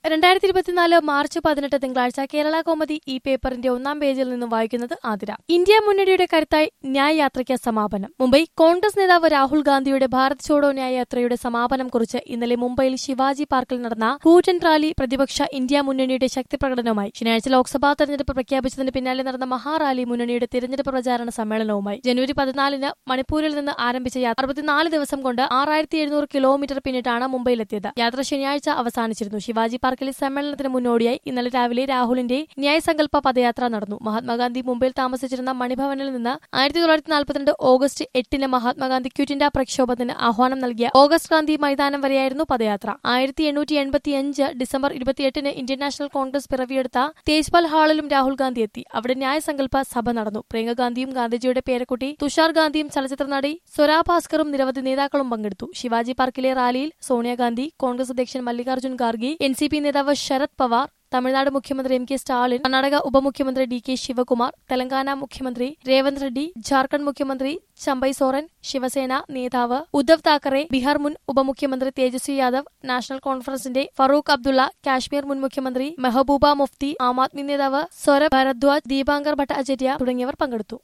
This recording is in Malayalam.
രണ്ടായിരത്തി ഇരുപത്തിനാല് മാർച്ച് പതിനെട്ട് തിങ്കളാഴ്ച കേരള കോമതി ഈ പേപ്പറിന്റെ ഒന്നാം പേജിൽ നിന്നും വായിക്കുന്നത് ആതിര ഇന്ത്യ മുന്നണിയുടെ കരുത്തായി ന്യായ് യാത്രയ്ക്ക് സമാപനം മുംബൈ കോൺഗ്രസ് നേതാവ് രാഹുൽ ഗാന്ധിയുടെ ഭാരത് ചോഡോ ന്യായ് യാത്രയുടെ സമാപനം കുറിച്ച് ഇന്നലെ മുംബൈയിൽ ശിവാജി പാർക്കിൽ നടന്ന കൂറ്റൻ റാലി പ്രതിപക്ഷ ഇന്ത്യ മുന്നണിയുടെ ശക്തി പ്രകടനവുമായി ശനിയാഴ്ച ലോക്സഭാ തെരഞ്ഞെടുപ്പ് പ്രഖ്യാപിച്ചതിന് പിന്നാലെ നടന്ന മഹാറാലി മുന്നണിയുടെ തിരഞ്ഞെടുപ്പ് പ്രചാരണ സമ്മേളനവുമായി ജനുവരി പതിനാലിന് മണിപ്പൂരിൽ നിന്ന് ആരംഭിച്ച യാത്ര അറുപത്തിനാല് ദിവസം കൊണ്ട് ആറായിരത്തി എഴുന്നൂറ് കിലോമീറ്റർ പിന്നിട്ടാണ് മുംബൈയിലെത്തിയത് യാത്ര ശനിയാഴ്ച അവസാനിച്ചിരുന്നു ശിവാജി പാർക്കിലെ സമ്മേളനത്തിന് മുന്നോടിയായി ഇന്നലെ രാവിലെ രാഹുലിന്റെ ന്യായസങ്കല്പ പദയാത്ര നടന്നു മഹാത്മാഗാന്ധി മുംബൈയിൽ താമസിച്ചിരുന്ന മണിഭവനിൽ നിന്ന് ആയിരത്തി തൊള്ളായിരത്തി നാൽപ്പത്തിരണ്ട് ഓഗസ്റ്റ് എട്ടിന് മഹാത്മാഗാന്ധി ക്വിറ്റ് ഇന്ത്യ പ്രക്ഷോഭത്തിന് ആഹ്വാനം നൽകിയ ഓഗസ്റ്റ് ക്രാന്തി മൈതാനം വരെയായിരുന്നു പദയാത്ര ആയിരത്തി എണ്ണൂറ്റി എൺപത്തിയഞ്ച് ഡിസംബർ ഇരുപത്തിയെട്ടിന് ഇന്ത്യൻ നാഷണൽ കോൺഗ്രസ് പിറവിയെടുത്ത തേജ്പാൽ ഹാളിലും രാഹുൽ ഗാന്ധി എത്തി അവിടെ ന്യായസങ്കല്പ സഭ നടന്നു പ്രിയങ്ക ഗാന്ധിയും ഗാന്ധിജിയുടെ പേരക്കുട്ടി തുഷാർ ഗാന്ധിയും ചലച്ചിത്ര നടി സ്വരാ ഭാസ്കറും നിരവധി നേതാക്കളും പങ്കെടുത്തു ശിവാജി പാർക്കിലെ റാലിയിൽ സോണിയാഗാന്ധി കോൺഗ്രസ് അധ്യക്ഷൻ Mallikarjun Kharge N C P നേതാവ് ശരത് പവാർ തമിഴ്നാട് മുഖ്യമന്ത്രി എം കെ സ്റ്റാലിൻ കർണാടക ഉപമുഖ്യമന്ത്രി ഡി കെ ശിവകുമാർ തെലങ്കാന മുഖ്യമന്ത്രി രേവന്ത് റെഡ്ഡി ജാർഖണ്ഡ് മുഖ്യമന്ത്രി ചമ്പൈ സോറൻ ശിവസേന നേതാവ് ഉദ്ധവ് താക്കറെ ബീഹാർ മുൻ ഉപമുഖ്യമന്ത്രി തേജസ്വി യാദവ് നാഷണൽ കോൺഫറൻസിന്റെ ഫറൂഖ് അബ്ദുള്ള കാശ്മീർ മുൻ മുഖ്യമന്ത്രി മെഹബൂബ മുഫ്തി ആം ആദ്മി നേതാവ് സൊരബ് ഭരദ്വാജ് ദീപാങ്കർ ഭട്ടാചാര്യ തുടങ്ങിയവർ പങ്കെടുത്തു